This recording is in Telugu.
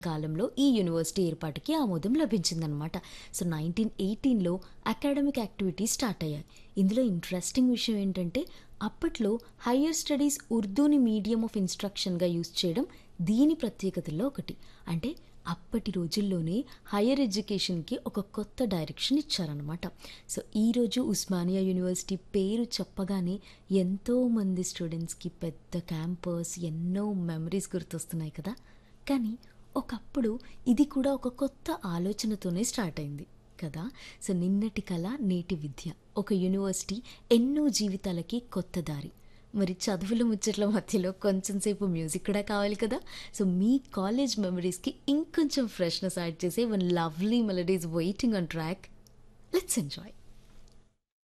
కాలంలో ఈ యూనివర్సిటీ ఏర్పాటుకి ఆమోదం లభించిందనమాట సో నైన్టీన్ ఎయిటీన్లో అకాడమిక్ యాక్టివిటీస్ స్టార్ట్ అయ్యాయి ఇందులో ఇంట్రెస్టింగ్ విషయం ఏంటంటే అప్పట్లో హయ్యర్ స్టడీస్ ఉర్దూని మీడియం ఆఫ్ ఇన్స్ట్రక్షన్గా యూజ్ చేయడం దీని ప్రత్యేకతల్లో ఒకటి అంటే అప్పటి రోజుల్లోనే హయ్యర్ ఎడ్యుకేషన్కి ఒక కొత్త డైరెక్షన్ ఇచ్చారనమాట సో ఈరోజు ఉస్మానియా యూనివర్సిటీ పేరు చెప్పగానే ఎంతోమంది స్టూడెంట్స్కి పెద్ద క్యాంపస్ ఎన్నో మెమరీస్ గుర్తొస్తున్నాయి కదా కానీ ఒకప్పుడు ఇది కూడా ఒక కొత్త ఆలోచనతోనే స్టార్ట్ అయింది కదా సో నిన్నటి కళ నేటి విద్య ఒక యూనివర్సిటీ ఎన్నో జీవితాలకి కొత్త దారి మరి చదువుల ముచ్చట్ల మధ్యలో కొంచెం సేపు మ్యూజిక్ కూడా కావాలి కదా సో మీ కాలేజ్ మెమరీస్కి ఇంకొంచెం ఫ్రెష్నెస్ యాడ్ చేసే one lovely melodies waiting on track let's enjoy